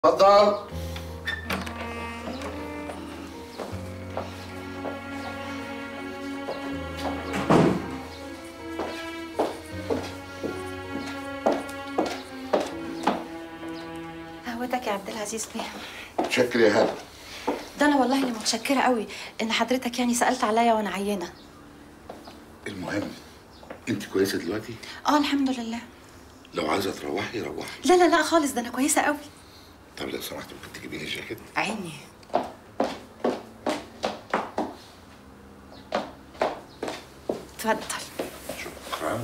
اتفضل قهوتك يا عبد العزيز بيه شكر يا هلا ده انا والله اللي متشكره قوي ان حضرتك يعني سالت عليا وانا عيانه المهم انت كويسه دلوقتي اه الحمد لله لو عايزه تروحي روحي لا لا لا خالص ده انا كويسه قوي طب لو سمحت ممكن تجيبي لي الجاكيت عيني اتفضل شكرا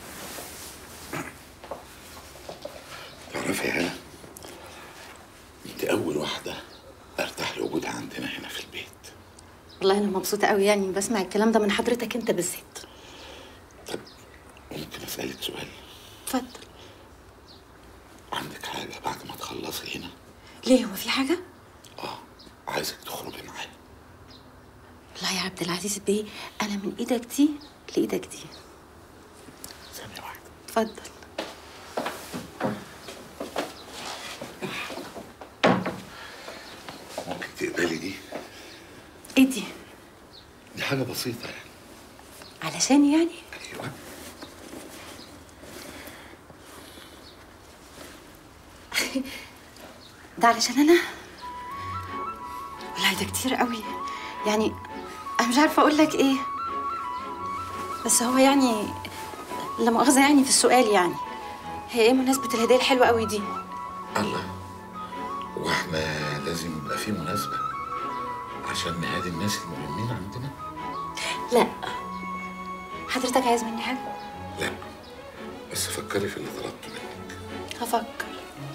تعرفي يا هلا انت اول واحده ارتاح لوجودها عندنا هنا في البيت والله انا مبسوطه قوي يعني بسمع الكلام ده من حضرتك انت بالذات طب ممكن اسالك سؤال اتفضل عندك حاجه بعد ما تخلصي هنا ليه هو في حاجه اه عايزك تخرجي معايا والله يا عبد العزيز بيه انا من ايدك دي لايدك دي ثانيه واحده اتفضل ممكن تقبلي دي ايه دي دي حاجه بسيطه يعني علشان يعني ايوه ده علشان انا والله ده كتير قوي يعني انا مش عارفه اقول لك ايه بس هو يعني لا مؤاخذه يعني في السؤال يعني هي ايه مناسبه الهديه الحلوه قوي دي الله واحنا لازم يبقى في مناسبة عشان نهادي الناس المهمين عندنا لا حضرتك عايز مني حاجه لا بس فكري في اللي طلبته منك هفكر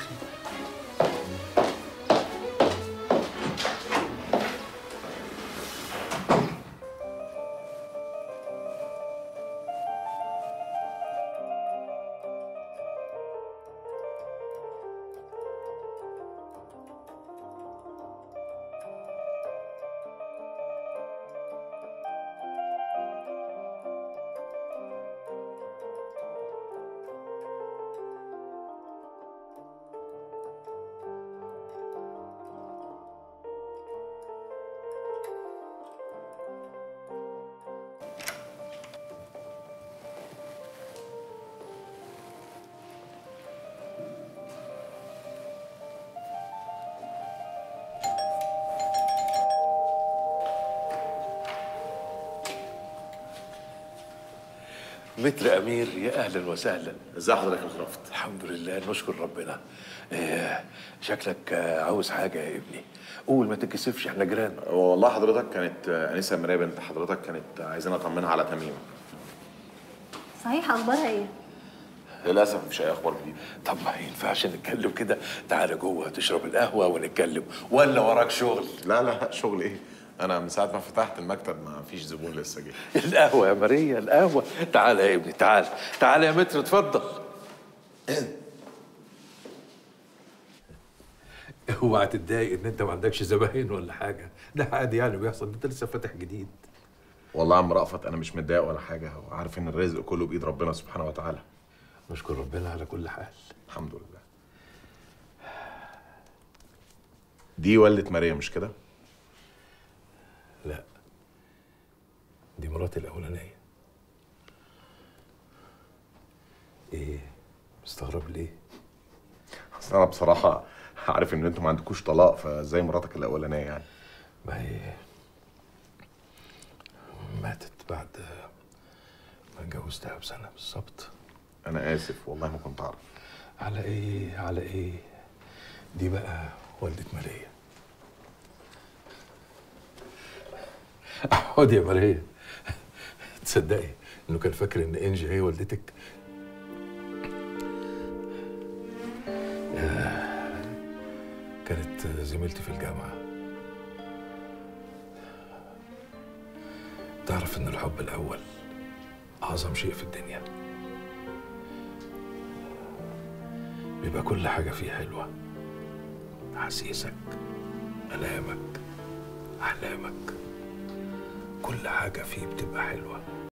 متر امير يا اهلا وسهلا ازي حضرتك يا خرافت الحمد لله نشكر ربنا آه شكلك آه، عاوز حاجه يا ابني قول ما تتكسفش احنا جيران والله حضرتك كانت آه، انسه مريه بنت حضرتك كانت عايزين اطمنها على تميم صحيح اخبارها ايه للاسف مفيش اي اخبار جديده طب ما ينفعش نتكلم كده تعالى جوه تشرب القهوه ونتكلم ولا وراك شغل لا لا شغل ايه انا من ساعه ما فتحت المكتب ما فيش زبون لسه جه القهوه يا ماريا القهوه تعالى يا ابني تعالى تعالى يا متر اتفضل اوعى تتضايق ان انت ما عندكش زباين ولا حاجه ده عادي يعني بيحصل انت لسه فاتح جديد والله يا عم رأفت انا مش متضايق ولا حاجه وعارف ان الرزق كله بايد ربنا سبحانه وتعالى نشكر ربنا على كل حال الحمد لله دي والدة ماريا مش كده لا دي مراتي الاولانيه ايه مستغرب ليه اصل انا بصراحه عارف ان انتوا ما عندكوش طلاق فازاي مراتك الاولانيه يعني ما هي ماتت بعد ما اتجوزتها بسنه بالظبط انا اسف والله ما كنت اعرف على ايه على ايه دي بقى والدة ماريا اقعد يا ماريا تصدقي انه كان فاكر ان انجي هي والدتك ياه، كانت زميلتي في الجامعة تعرف ان الحب الاول اعظم شيء في الدنيا بيبقى كل حاجة فيه حلوة أحاسيسك ألامك أحلامك كل حاجة فيه بتبقى حلوة